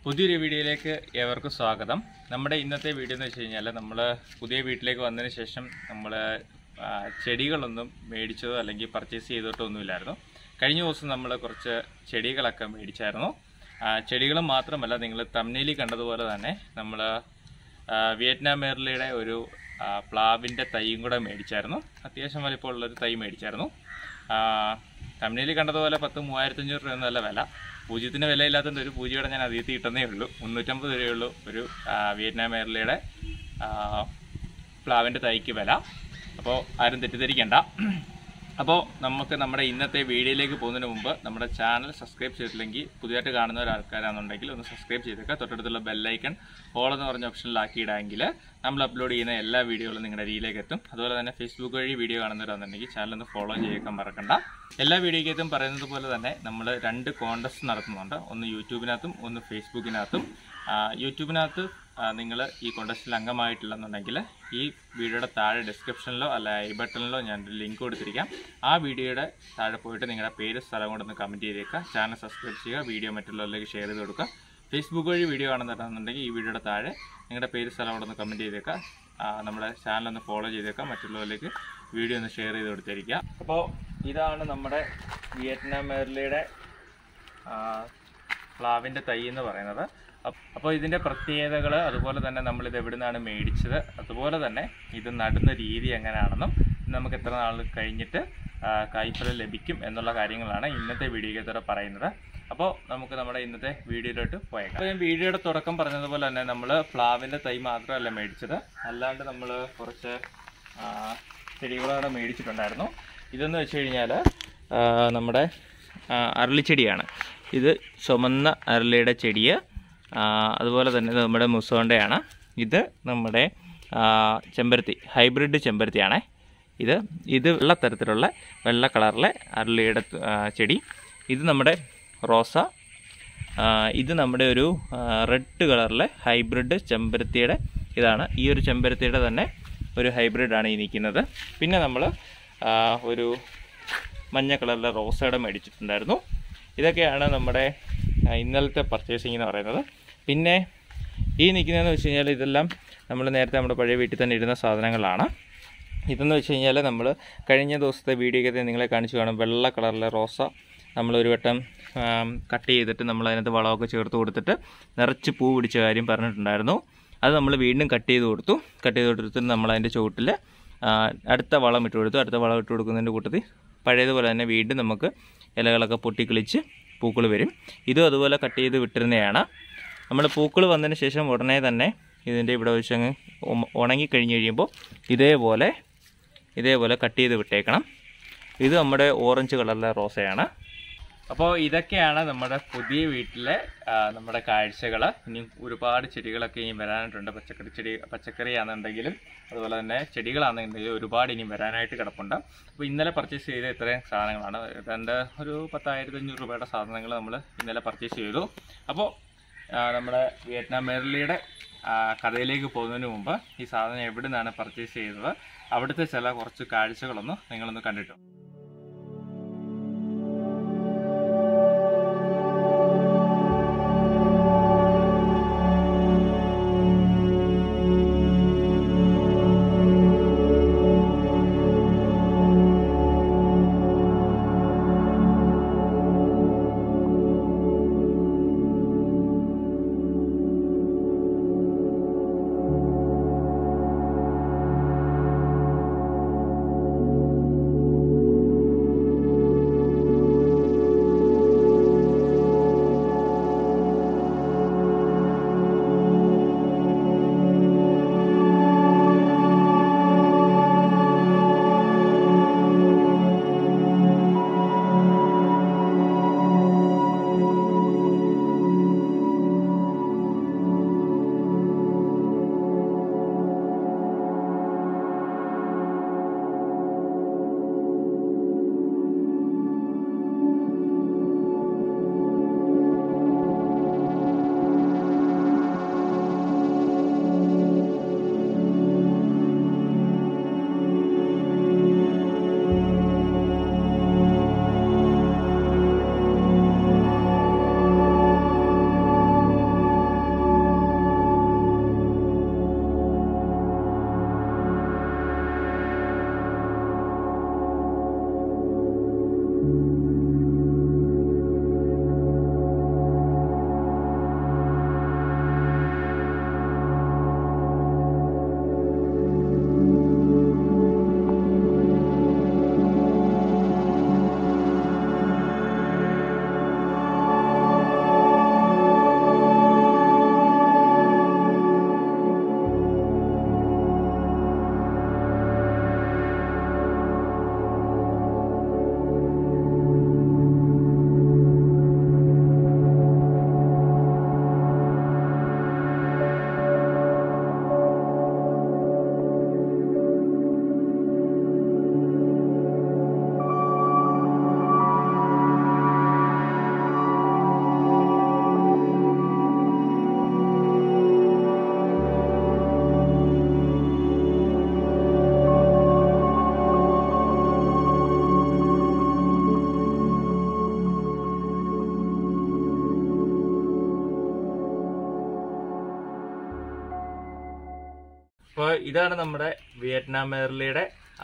പുതിയൊരു വീഡിയോയിലേക്ക് ഏവർക്കും സ്വാഗതം നമ്മുടെ ഇന്നത്തെ വീഡിയോ എന്ന് വെച്ച് കഴിഞ്ഞാൽ നമ്മൾ പുതിയ വീട്ടിലേക്ക് വന്നതിന് ശേഷം നമ്മൾ ചെടികളൊന്നും മേടിച്ചതോ അല്ലെങ്കിൽ പർച്ചേസ് ചെയ്തിട്ടോ ഒന്നുമില്ലായിരുന്നു കഴിഞ്ഞ ദിവസം നമ്മൾ കുറച്ച് ചെടികളൊക്കെ മേടിച്ചായിരുന്നു ആ, ചെടികൾ മാത്രമല്ല നിങ്ങൾ തമ്നേലി കണ്ടതുപോലെ തന്നെ നമ്മൾ വിയറ്റ്നാം മേർലിയുടെ ഒരു ആ, പ്ലാവിൻ്റെ തൈയും കൂടെ മേടിച്ചായിരുന്നു അത്യാവശ്യം വലിപ്പമുള്ളൊരു തൈ മേടിച്ചായിരുന്നു തമിഴിൽ കണ്ടതുപോലെ പത്ത് മൂവായിരത്തഞ്ഞൂറ് രൂപ എന്നല്ല വില പൂജ്യത്തിന് വിലയില്ലാത്തതുകൊണ്ട് ഒരു പൂജയുടെ ഞാൻ അതിർത്തി കിട്ടുന്നേ ഉള്ളൂ മുന്നൂറ്റമ്പത് രൂപയേ ഉള്ളൂ ഒരു ആ, വിയറ്റ്നാം മേർലിയുടെ പ്ലാവിൻ്റെ തൈക്ക് വില അപ്പോൾ ആരും തെറ്റിദ്ധരിക്കണ്ട അപ്പോൾ നമുക്ക് നമ്മുടെ ഇന്നത്തെ വീഡിയോയിലേക്ക് പോകുന്നതിന് മുമ്പ് നമ്മുടെ ചാനൽ സബ്സ്ക്രൈബ് ചെയ്തിട്ടില്ലെങ്കിൽ പുതിയതായിട്ട് കാണുന്ന ഒരു ആൾക്കാരാണെന്നുണ്ടെങ്കിൽ ഒന്ന് സബ്സ്ക്രൈബ് ചെയ്തേക്കുക തൊട്ടടുത്തുള്ള ബെല്ലൈക്കൺ ഓൾ എന്ന് പറഞ്ഞ ഓപ്ഷനിലാക്കി ഇടാമെങ്കിൽ നമ്മൾ അപ്ലോഡ് ചെയ്യുന്ന എല്ലാ വീഡിയോകളും നിങ്ങളുടെ രീതിയിലേക്ക് എത്തും അതുപോലെ തന്നെ ഫേസ്ബുക്ക് വഴി വീഡിയോ കാണുന്നവരാണെന്നുണ്ടെങ്കിൽ ചാനൽ ഒന്ന് ഫോളോ ചെയ്യേക്കാൻ മറക്കണ്ട എല്ലാ വീഡിയോയ്ക്കകത്തും പറയുന്നത് പോലെ തന്നെ നമ്മൾ രണ്ട് കോൺടെസ്റ്റ് നടത്തുന്നുണ്ട് ഒന്ന് യൂട്യൂബിനകത്തും ഒന്ന് ഫേസ്ബുക്കിനകത്തും ആ, യൂട്യൂബിനകത്ത് നിങ്ങൾ ഈ കോൺടെസ്റ്റിൽ അംഗമായിട്ടില്ലെന്നുണ്ടെങ്കിൽ ഈ വീഡിയോയുടെ താഴെ ഡിസ്ക്രിപ്ഷനിലോ അല്ല ഐ ബട്ടണിലോ ഞാൻ ഒരു ലിങ്ക് കൊടുത്തിരിക്കാം ആ വീഡിയോയുടെ താഴെ പോയിട്ട് നിങ്ങളുടെ പേര് സ്ഥലം കൊണ്ടൊന്ന് കമൻറ്റ് ചെയ്തേക്കുക ചാനൽ സബ്സ്ക്രൈബ് ചെയ്യുക വീഡിയോ മറ്റുള്ളവരിലേക്ക് ഷെയർ ചെയ്ത് കൊടുക്കുക ഫേസ്ബുക്ക് വഴി വീഡിയോ കാണുന്നുണ്ടെന്നുണ്ടെങ്കിൽ ഈ വീഡിയോയുടെ താഴെ നിങ്ങളുടെ പേര് സ്ഥലം കൊണ്ടൊന്ന് കമൻറ്റ് ചെയ്തേക്കുക ആ, നമ്മുടെ ചാനൽ ഒന്ന് ഫോളോ ചെയ്തേക്കുക മറ്റുള്ളവരിലേക്ക് വീഡിയോ ഒന്ന് ഷെയർ ചെയ്ത് കൊടുത്തിരിക്കുക അപ്പോൾ ഇതാണ് നമ്മുടെ വിയറ്റ്നാം മേർലിയുടെ പ്ലാവിൻ്റെ തൈ എന്ന് പറയുന്നത് അപ്പോൾ ഇതിൻ്റെ പ്രത്യേകതകൾ അതുപോലെ തന്നെ നമ്മളിത് എവിടെ നിന്നാണ് മേടിച്ചത് അതുപോലെ തന്നെ ഇത് നടുന്ന രീതി എങ്ങനെയാണെന്നും നമുക്ക് എത്ര നാൾ കഴിഞ്ഞിട്ട് ആ, കായ്ഫലം ലഭിക്കും എന്നുള്ള കാര്യങ്ങളാണ് ഇന്നത്തെ വീഡിയോയ്ക്കകത്തോടെ പറയുന്നത് അപ്പോൾ നമുക്ക് നമ്മുടെ ഇന്നത്തെ വീഡിയോയിലോട്ട് പോയേക്കാം അപ്പോൾ ഞാൻ വീഡിയോയുടെ തുടക്കം പറഞ്ഞതുപോലെ തന്നെ നമ്മൾ പ്ലാവിൻ്റെ തൈ മാത്രമല്ല മേടിച്ചത് അല്ലാണ്ട് നമ്മൾ കുറച്ച് ആ, ചെടികളോടെ മേടിച്ചിട്ടുണ്ടായിരുന്നു ഇതെന്ന് വെച്ച് കഴിഞ്ഞാൽ നമ്മുടെ ആ, അരളിച്ചെടിയാണ് ഇത് ചുമന്ന അരളിയുടെ ചെടിയെ ആ, അതുപോലെ തന്നെ ഇത് നമ്മുടെ മുസോണ്ടയാണ് ഇത് നമ്മുടെ ആ, ചെമ്പരത്തി ഹൈബ്രിഡ് ചെമ്പരത്തിയാണേ ഇത് ഇത് വെള്ള തരത്തിലുള്ള വെള്ള കളറിലെ അരളിയുടെ ആ, ചെടി ഇത് നമ്മുടെ റോസ ആ, ഇത് നമ്മുടെ ഒരു റെഡ് കളറിലെ ഹൈബ്രിഡ് ചെമ്പരത്തിയുടെ ഇതാണ് ഈ ഒരു ചെമ്പരത്തിയുടെ തന്നെ ഒരു ഹൈബ്രിഡാണ് ഈ നിൽക്കുന്നത് പിന്നെ നമ്മൾ ഒരു മഞ്ഞ കളറിലെ റോസയുടെ മേടിച്ചിട്ടുണ്ടായിരുന്നു ഇതൊക്കെയാണ് നമ്മുടെ ആ, ഇന്നലത്തെ പർച്ചേസിംഗ് എന്ന് പറയുന്നത് പിന്നെ ഈ നിൽക്കുന്നതെന്ന് വെച്ച് കഴിഞ്ഞാൽ ഇതെല്ലാം നമ്മൾ നേരത്തെ നമ്മുടെ പഴയ വീട്ടിൽ തന്നെ ഇരുന്ന സാധനങ്ങളാണ് ഇതെന്ന് വെച്ച് കഴിഞ്ഞാൽ നമ്മൾ കഴിഞ്ഞ ദിവസത്തെ വീഡിയോയ്ക്കകത്ത് നിങ്ങളെ കാണിച്ചു കാണും വെള്ള കളറിലെ റോസ നമ്മൾ ഒരു വട്ടം ആം, കട്ട് ചെയ്തിട്ട് നമ്മൾ അതിനകത്ത് വളമൊക്കെ ചേർത്ത് കൊടുത്തിട്ട് നിറച്ച് പൂ പിടിച്ച കാര്യം പറഞ്ഞിട്ടുണ്ടായിരുന്നു അത് നമ്മൾ വീണ്ടും കട്ട് ചെയ്ത് കൊടുത്തു കട്ട് ചെയ്ത് കൊടുത്തിട്ട് നമ്മൾ അതിൻ്റെ ചുവട്ടിൽ ആ, അടുത്ത വളം ഇട്ട് കൊടുത്തു അടുത്ത വളം ഇട്ട് കൊടുക്കുന്നതിൻ്റെ കൂട്ടത്തിൽ പഴയതുപോലെ തന്നെ വീണ്ടും നമുക്ക് ഇലകളൊക്കെ പൊട്ടിക്കിളിച്ച് പൂക്കൾ വരും ഇതും അതുപോലെ കട്ട് ചെയ്ത് വിട്ടിരുന്നതാണ് നമ്മൾ പൂക്കൾ വന്നതിന് ശേഷം ഉടനെ തന്നെ ഇതിൻ്റെ ഇവിടെ വെച്ചങ്ങ് ഉം- ഉണങ്ങിക്കഴിഞ്ഞ് കഴിയുമ്പോൾ ഇതേപോലെ ഇതേപോലെ കട്ട് ചെയ്ത് വിട്ടേക്കണം ഇത് നമ്മുടെ ഓറഞ്ച് കളറിലെ റോസയാണ് അപ്പോൾ ഇതൊക്കെയാണ് നമ്മുടെ പുതിയ വീട്ടിലെ ആ, നമ്മുടെ കാഴ്ചകൾ ഇനി ഒരുപാട് ചെടികളൊക്കെ ഇനി വരാനായിട്ടുണ്ട് പച്ചക്കറി ചെടി പച്ചക്കറി ആണെന്നുണ്ടെങ്കിലും അതുപോലെ തന്നെ ചെടികളാണെന്നുണ്ടെങ്കിലും ഒരുപാട് ഇനി വരാനായിട്ട് കിടപ്പുണ്ട് അപ്പോൾ ഇന്നലെ പർച്ചേസ് ചെയ്ത ഇത്രയും സാധനങ്ങളാണ് രണ്ട് ഒരു പത്തായിരത്തി അഞ്ഞൂറ് രൂപയുടെ സാധനങ്ങൾ നമ്മൾ ഇന്നലെ പർച്ചേസ് ചെയ്തു അപ്പോൾ ആ, നമ്മുടെ വിയറ്റ്നാം മേർലിയുടെ ആ, കഥയിലേക്ക് പോകുന്നതിന് മുമ്പ് ഈ സാധനം എവിടെ നിന്നാണ് പർച്ചേസ് ചെയ്തത് അവിടുത്തെ ചില കുറച്ച് കാഴ്ചകളൊന്ന് നിങ്ങളൊന്ന് കണ്ടിട്ടു അപ്പോൾ ഇതാണ് നമ്മുടെ വിയറ്റ്നാം മേർലിയുടെ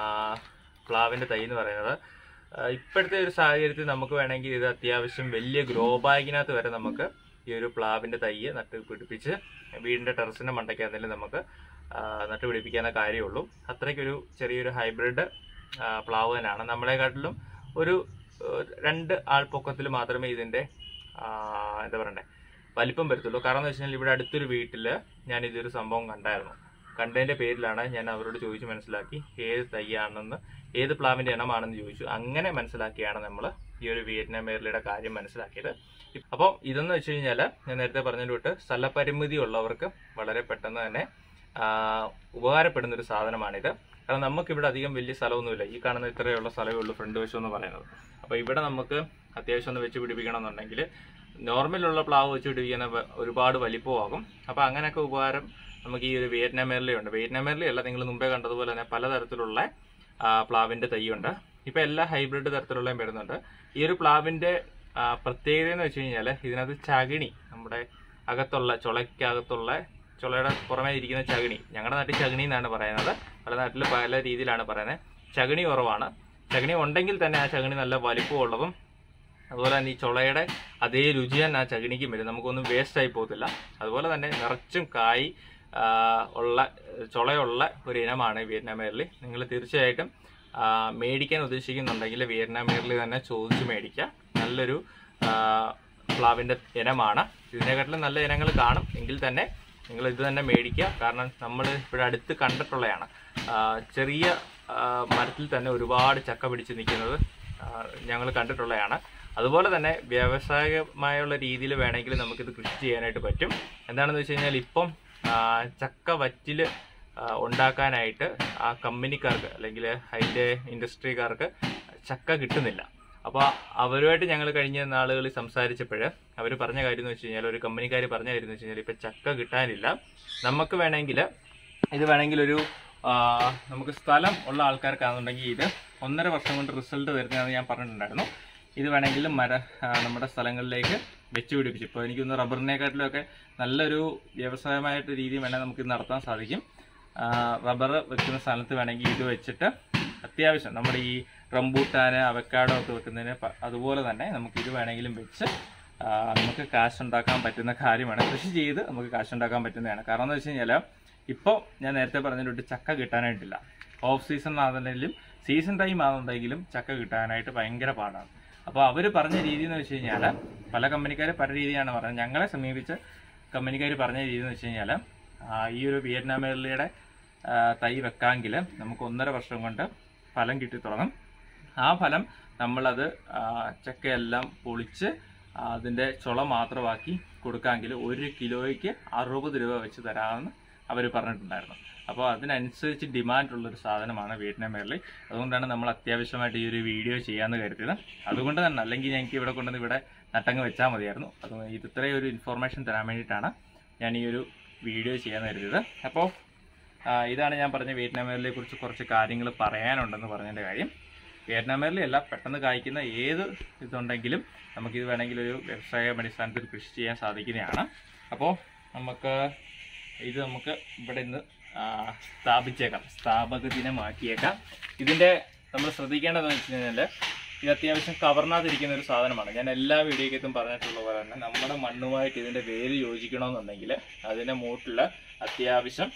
പ്ലാവിൻ്റെ തൈ എന്ന് പറയുന്നത് ആ, ഇപ്പോഴത്തെ ഒരു സാഹചര്യത്തിൽ നമുക്ക് വേണമെങ്കിൽ ഇത് അത്യാവശ്യം വലിയ ഗ്രോ ബാഗിനകത്ത് വരെ നമുക്ക് ഈ ഒരു പ്ലാവിൻ്റെ തൈ നട്ട് പിടിപ്പിച്ച് വീടിൻ്റെ ടെറസിൻ്റെ മണ്ടയ്ക്കകത്തിൽ നമുക്ക് ആ, നട്ട് പിടിപ്പിക്കാവുന്ന കാര്യമുള്ളൂ അത്രയ്ക്കൊരു ചെറിയൊരു ഹൈബ്രിഡ് പ്ലാവ് തന്നെയാണ് നമ്മളെക്കാട്ടിലും ഒരു ഏഹ്, രണ്ട് ആൾപ്പൊക്കത്തിൽ മാത്രമേ ഇതിൻ്റെ ആ, എന്താ പറയണ്ടേ വലിപ്പം വരത്തുള്ളൂ കാരണം എന്ന് വെച്ച് കഴിഞ്ഞാൽ ഇവിടെ അടുത്തൊരു വീട്ടിൽ ഞാൻ ഇതൊരു സംഭവം കണ്ടായിരുന്നു കണ്ടതിന്റെ പേരിലാണ് ഞാൻ അവരോട് ചോദിച്ചു മനസ്സിലാക്കി ഏത് തൈയാണെന്ന് ഏത് പ്ലാവിന്റെ ഇനമാണെന്ന് ചോദിച്ചു അങ്ങനെ മനസ്സിലാക്കിയാണ് നമ്മൾ ഈ ഒരു വിയറ്റ്നാം മേർലിയുടെ കാര്യം മനസ്സിലാക്കിയത് അപ്പോൾ ഇതെന്ന് വെച്ച് കഴിഞ്ഞാൽ ഞാൻ നേരത്തെ പറഞ്ഞതിൽ വിട്ട് സ്ഥലപരിമിതി ഉള്ളവർക്ക് വളരെ പെട്ടെന്ന് തന്നെ ആ, ഉപകാരപ്പെടുന്ന ഒരു സാധനമാണിത് കാരണം നമുക്കിവിടെ അധികം വലിയ സ്ഥലമൊന്നുമില്ല ഈ കാണുന്ന ഇത്രയുള്ള സ്ഥലമേ ഉള്ളൂ ഫ്രണ്ട് വശം എന്ന് പറയുന്നത് അപ്പോൾ ഇവിടെ നമുക്ക് അത്യാവശ്യം ഒന്ന് വെച്ച് പിടിപ്പിക്കണമെന്നുണ്ടെങ്കിൽ നോർമലുള്ള പ്ലാവ് വെച്ച് പിടിപ്പിക്കുന്ന വ- ഒരുപാട് വലിപ്പമാകും അപ്പോൾ അങ്ങനെയൊക്കെ ഉപകാരം നമുക്ക് ഈ ഒരു വിയറ്റ്നാം മേർലി ഉണ്ട് വിയറ്റ്നാം മേർലി അല്ല നിങ്ങൾ മുമ്പേ കണ്ടതുപോലെ തന്നെ പലതരത്തിലുള്ള ആ, പ്ലാവിന്റെ തൈയുണ്ട് ഇപ്പൊ എല്ലാ ഹൈബ്രിഡ് തരത്തിലുള്ളതും വരുന്നുണ്ട് ഈ ഒരു പ്ലാവിന്റെ ആ, പ്രത്യേകത എന്ന് വെച്ച് കഴിഞ്ഞാൽ ഇതിനകത്ത് ചകിണി നമ്മുടെ അകത്തുള്ള ചുളയ്ക്കകത്തുള്ള ചുളയുടെ പുറമേ ഇരിക്കുന്ന ചകിണി ഞങ്ങളുടെ നാട്ടിൽ ചകിണി എന്നാണ് പറയുന്നത് പല നാട്ടിൽ പല രീതിയിലാണ് പറയുന്നത് ചകിണി കുറവാണ് ചകിണി ഉണ്ടെങ്കിൽ തന്നെ ആ ചകിണി നല്ല വലിപ്പമുള്ളതും അതുപോലെ തന്നെ ഈ ചുളയുടെ അതേ രുചി തന്നെ ആ ചകിണിക്കും വരും നമുക്കൊന്നും വേസ്റ്റ് ആയി പോകത്തില്ല അതുപോലെ തന്നെ നിറച്ചും കായ് ആ, ഉള്ള ചുളയുള്ള ഒരു ഇനമാണ് വിയറ്റ്നാം മേർലി നിങ്ങൾ തീർച്ചയായിട്ടും ആ, മേടിക്കാൻ ഉദ്ദേശിക്കുന്നുണ്ടെങ്കിൽ വിയറ്റ്നാം മേർലി തന്നെ ചോദിച്ച് മേടിക്കുക നല്ലൊരു ആ, പ്ലാവിൻ്റെ ഇനമാണ് ഇതിനെക്കാട്ടിലും നല്ല ഇനങ്ങൾ കാണും എങ്കിൽ തന്നെ നിങ്ങൾ ഇത് തന്നെ മേടിക്കുക കാരണം നമ്മൾ ഇവിടെ അടുത്ത് കണ്ടിട്ടുള്ളതാണ് ആ, ചെറിയ ആ, മരത്തിൽ തന്നെ ഒരുപാട് ചക്ക പിടിച്ച് നിൽക്കുന്നത് ഞങ്ങൾ കണ്ടിട്ടുള്ളതാണ് അതുപോലെ തന്നെ വ്യാവസായികമായുള്ള രീതിയിൽ വേണമെങ്കിൽ നമുക്കിത് കൃഷി ചെയ്യാനായിട്ട് പറ്റും എന്താണെന്ന് വെച്ച് കഴിഞ്ഞാൽ ഇപ്പം ആ, ചക്ക വറ്റിൽ ആ, ഉണ്ടാക്കാനായിട്ട് ആ കമ്പനിക്കാർക്ക് അല്ലെങ്കിൽ അതിൻ്റെ ഇൻഡസ്ട്രിക്കാർക്ക് ചക്ക കിട്ടുന്നില്ല അപ്പോൾ അവരുമായിട്ട് ഞങ്ങൾ കഴിഞ്ഞ നാളുകളിൽ സംസാരിച്ചപ്പോൾ അവർ പറഞ്ഞ കാര്യം എന്ന് വെച്ച് കഴിഞ്ഞാൽ ഒരു കമ്പനിക്കാർ പറഞ്ഞ കാര്യം എന്ന് വെച്ച് കഴിഞ്ഞാൽ ഇപ്പം ചക്ക കിട്ടാനില്ല നമുക്ക് വേണമെങ്കിൽ ഇത് വേണമെങ്കിൽ ഒരു ആ, നമുക്ക് സ്ഥലം ഉള്ള ആൾക്കാർക്കാണെന്നുണ്ടെങ്കിൽ ഇത് ഒന്നര വർഷം കൊണ്ട് റിസൾട്ട് വരുന്നതെന്ന് ഞാൻ പറഞ്ഞിട്ടുണ്ടായിരുന്നു ഇത് വേണമെങ്കിൽ മര ആ, നമ്മുടെ സ്ഥലങ്ങളിലേക്ക് വെച്ച് പിടിപ്പിച്ചു ഇപ്പോൾ എനിക്കൊന്ന് റബ്ബറിനെക്കാട്ടിലൊക്കെ നല്ലൊരു വ്യവസായമായിട്ട് രീതി വേണമെങ്കിൽ നമുക്ക് ഇത് നടത്താൻ സാധിക്കും റബ്ബർ വെക്കുന്ന സ്ഥലത്ത് വേണമെങ്കിൽ ഇത് വെച്ചിട്ട് അത്യാവശ്യം നമ്മുടെ ഈ റംബൂട്ടാന് അവക്കാഡോ ഒക്കെ വെക്കുന്നതിന് പ- അതുപോലെ തന്നെ നമുക്ക് ഇത് വേണമെങ്കിലും വെച്ച് ആ, നമുക്ക് കാശ് ഉണ്ടാക്കാൻ പറ്റുന്ന കാര്യമാണ് കൃഷി ചെയ്ത് നമുക്ക് കാശ് ഉണ്ടാക്കാൻ പറ്റുന്നതാണ് കാരണം എന്ന് വെച്ച് കഴിഞ്ഞാൽ ഇപ്പോൾ ഞാൻ നേരത്തെ പറഞ്ഞിട്ട് ചക്ക കിട്ടാനായിട്ടില്ല ഓഫ് സീസൺ ആണെന്നുണ്ടെങ്കിലും സീസൺ ടൈം ആണെന്നുണ്ടെങ്കിലും ചക്ക കിട്ടാനായിട്ട് ഭയങ്കര പാടാണ് അപ്പോൾ അവർ പറഞ്ഞ രീതി എന്ന് വെച്ച് കഴിഞ്ഞാൽ പല കമ്പനിക്കാർ പല രീതിയാണ് പറഞ്ഞത് ഞങ്ങളെ സമീപിച്ച് കമ്പനിക്കാർ പറഞ്ഞ രീതി എന്ന് വെച്ച് കഴിഞ്ഞാൽ ഈ ഒരു വിയറ്റ്നാം മേർലിയുടെ ആ, തൈ വെക്കാമെങ്കിൽ നമുക്ക് ഒന്നര വർഷം കൊണ്ട് ഫലം കിട്ടി തുടങ്ങും ആ ഫലം നമ്മളത് ആ, ചക്കയെല്ലാം പൊളിച്ച് ആ, അതിൻ്റെ ചുള മാത്രമാക്കി കൊടുക്കാമെങ്കിൽ ഒരു കിലോയ്ക്ക് അറുപത് രൂപ വെച്ച് തരാമെന്ന് അവർ പറഞ്ഞിട്ടുണ്ടായിരുന്നു അപ്പോൾ അതിനനുസരിച്ച് ഡിമാൻഡ് ഉള്ളൊരു സാധനമാണ് വിയറ്റ്നാം മേർലി അതുകൊണ്ടാണ് നമ്മൾ അത്യാവശ്യമായിട്ട് ഈ ഒരു വീഡിയോ ചെയ്യാമെന്ന് കരുതിയത് അതുകൊണ്ട് തന്നെ അല്ലെങ്കിൽ ഞങ്ങൾക്ക് ഇവിടെ കൊണ്ടുവന്ന് ഇവിടെ നട്ടങ്ങ് വെച്ചാൽ മതിയായിരുന്നു അത് ഇത് ഇത്രയും ഒരു ഇൻഫോർമേഷൻ തരാൻ വേണ്ടിയിട്ടാണ് ഞാൻ ഈ ഒരു വീഡിയോ ചെയ്യാൻ കരുതിയത് അപ്പോൾ ആ, ഇതാണ് ഞാൻ പറഞ്ഞ വിയറ്റ്നാം മേർലിയെ കുറിച്ച് കുറച്ച് കാര്യങ്ങൾ പറയാനുണ്ടെന്ന് പറഞ്ഞതിൻ്റെ കാര്യം വിയറ്റ്നാം മേർലി അല്ല പെട്ടെന്ന് കായ്ക്കുന്ന ഏത് ഇതുണ്ടെങ്കിലും നമുക്കിത് വേണമെങ്കിൽ ഒരു വ്യവസായ അടിസ്ഥാനത്തിൽ കൃഷി ചെയ്യാൻ സാധിക്കുന്നതാണ് അപ്പോൾ നമുക്ക് ഇത് നമുക്ക് ഇവിടെ നിന്ന് ആ, സ്ഥാപിച്ചേക്കാം സ്ഥാപക ദിനമാക്കിയേക്കാം ഇതിൻ്റെ നമ്മൾ ശ്രദ്ധിക്കേണ്ടതെന്ന് വെച്ച് കഴിഞ്ഞാൽ ഇത് അത്യാവശ്യം കവർന്നാതിരിക്കുന്ന ഒരു സാധനമാണ് ഞാൻ എല്ലാ വീഡിയോക്കത്തും പറഞ്ഞിട്ടുള്ള പോലെ തന്നെ നമ്മുടെ മണ്ണുമായിട്ട് ഇതിൻ്റെ വേര് യോജിക്കണമെന്നുണ്ടെങ്കിൽ അതിൻ്റെ മൂട്ടിൽ അത്യാവശ്യം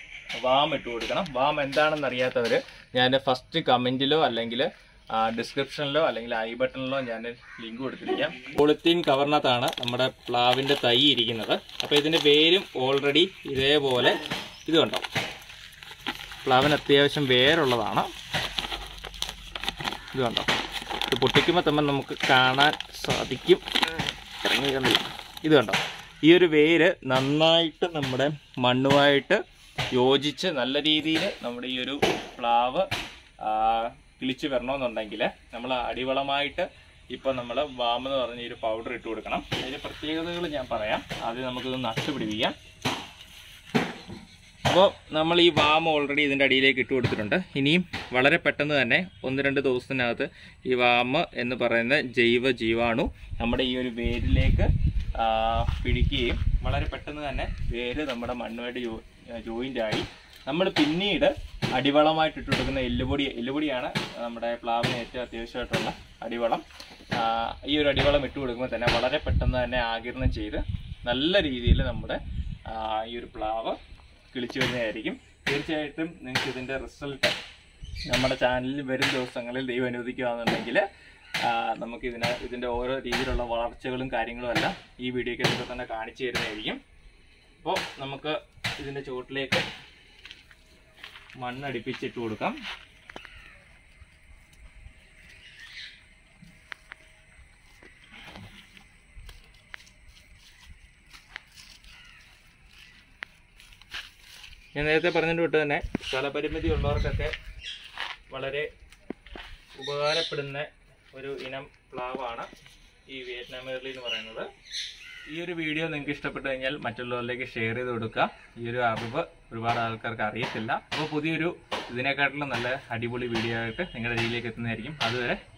വാം ഇട്ട് കൊടുക്കണം വാം എന്താണെന്ന് അറിയാത്തവർ ഞാൻ ഫസ്റ്റ് കമൻറ്റിലോ അല്ലെങ്കിൽ ഡിസ്ക്രിപ്ഷനിലോ അല്ലെങ്കിൽ ഐ ബട്ടണിലോ ഞാൻ ലിങ്ക് കൊടുത്തിരിക്കാം പോളിത്തീൻ കവറിനകത്താണ് നമ്മുടെ പ്ലാവിൻ്റെ തൈ ഇരിക്കുന്നത് അപ്പോൾ ഇതിൻ്റെ വേരും ഓൾറെഡി ഇതേപോലെ ഇത് കണ്ടോ പ്ലാവിന് അത്യാവശ്യം വേരുള്ളതാണ് ഇത് കണ്ടോ ഇത് പൊട്ടിക്കുമ്പോൾ തന്നെ നമുക്ക് കാണാൻ സാധിക്കും ഇറങ്ങി കണ്ടില്ല ഇത് കണ്ടോ ഈ ഒരു വേര് നന്നായിട്ട് നമ്മുടെ മണ്ണുമായിട്ട് യോജിച്ച് നല്ല രീതിയിൽ നമ്മുടെ ഈ ഒരു പ്ലാവ് ആ, കിളിച്ച് വരണമെന്നുണ്ടെങ്കിൽ നമ്മൾ അടിവളമായിട്ട് ഇപ്പം നമ്മൾ വാമെന്ന് പറഞ്ഞ ഈ ഒരു പൗഡർ ഇട്ട് കൊടുക്കണം അതിൻ്റെ പ്രത്യേകതകൾ ഞാൻ പറയാം ആദ്യം നമുക്കിത് നട്ടുപിടിപ്പിക്കാം അപ്പോൾ നമ്മൾ ഈ വാമ ഓൾറെഡി ഇതിൻ്റെ അടിയിലേക്ക് ഇട്ട് കൊടുത്തിട്ടുണ്ട് ഇനിയും വളരെ പെട്ടെന്ന് തന്നെ ഒന്ന് രണ്ട് ദിവസത്തിനകത്ത് ഈ വാമ എന്ന് പറയുന്ന ജൈവ ജീവാണു നമ്മുടെ ഈ ഒരു വേരിലേക്ക് ആ, പിടിക്കുകയും വളരെ പെട്ടെന്ന് തന്നെ വേര് നമ്മുടെ മണ്ണുമായിട്ട് ജോ ജോയിൻ്റ് ആയി നമ്മൾ പിന്നീട് അടിവളമായിട്ട് ഇട്ട് കൊടുക്കുന്ന എല്ലുപൊടി എല്ലുപൊടിയാണ് നമ്മുടെ പ്ലാവിന് ഏറ്റവും അത്യാവശ്യമായിട്ടുള്ള അടിവളം ആ, ഈ ഒരു അടിവളം ഇട്ട് കൊടുക്കുമ്പോൾ തന്നെ വളരെ പെട്ടെന്ന് തന്നെ ആകിരണം ചെയ്ത് നല്ല രീതിയിൽ നമ്മുടെ ആ, ഈ ഒരു പ്ലാവ് കിളിച്ചു വരുന്നതായിരിക്കും തീർച്ചയായിട്ടും നിങ്ങൾക്ക് ഇതിൻ്റെ റിസൾട്ട് നമ്മുടെ ചാനലിൽ വരും ദിവസങ്ങളിൽ ദൈവം അനുവദിക്കുകയാണെന്നുണ്ടെങ്കിൽ നമുക്ക് ഇതിന് ഇതിൻ്റെ ഓരോ രീതിയിലുള്ള വളർച്ചകളും കാര്യങ്ങളും എല്ലാം ഈ വീഡിയോയ്ക്കകത്തൊക്കെ തന്നെ കാണിച്ചു തരുന്നതായിരിക്കും അപ്പോൾ നമുക്ക് ഇതിൻ്റെ ചുവട്ടിലേക്ക് മണ്ണടിപ്പിച്ചിട്ട് കൊടുക്കാം ഞാൻ നേരത്തെ പറഞ്ഞിട്ട് വിട്ട് തന്നെ സ്ഥലപരിമിതി ഉള്ളവർക്കൊക്കെ വളരെ ഉപകാരപ്പെടുന്ന ഒരു ഇനം പ്ലാവാണ് ഈ വിയറ്റ്നാം എർലി എന്ന് പറയുന്നത് ഈ ഒരു വീഡിയോ നിങ്ങൾക്ക് ഇഷ്ടപ്പെട്ടു കഴിഞ്ഞാൽ മറ്റുള്ളവരിലേക്ക് ഷെയർ ചെയ്ത് കൊടുക്കുക ഈ ഒരു അറിവ് ഒരുപാട് ആൾക്കാർക്ക് അറിയത്തില്ല അപ്പോൾ പുതിയൊരു ഇതിനെക്കാട്ടിലും നല്ല അടിപൊളി വീഡിയോ ആയിട്ട് നിങ്ങളുടെ രീതിയിലേക്ക് എത്തുന്നതായിരിക്കും അതുവരെ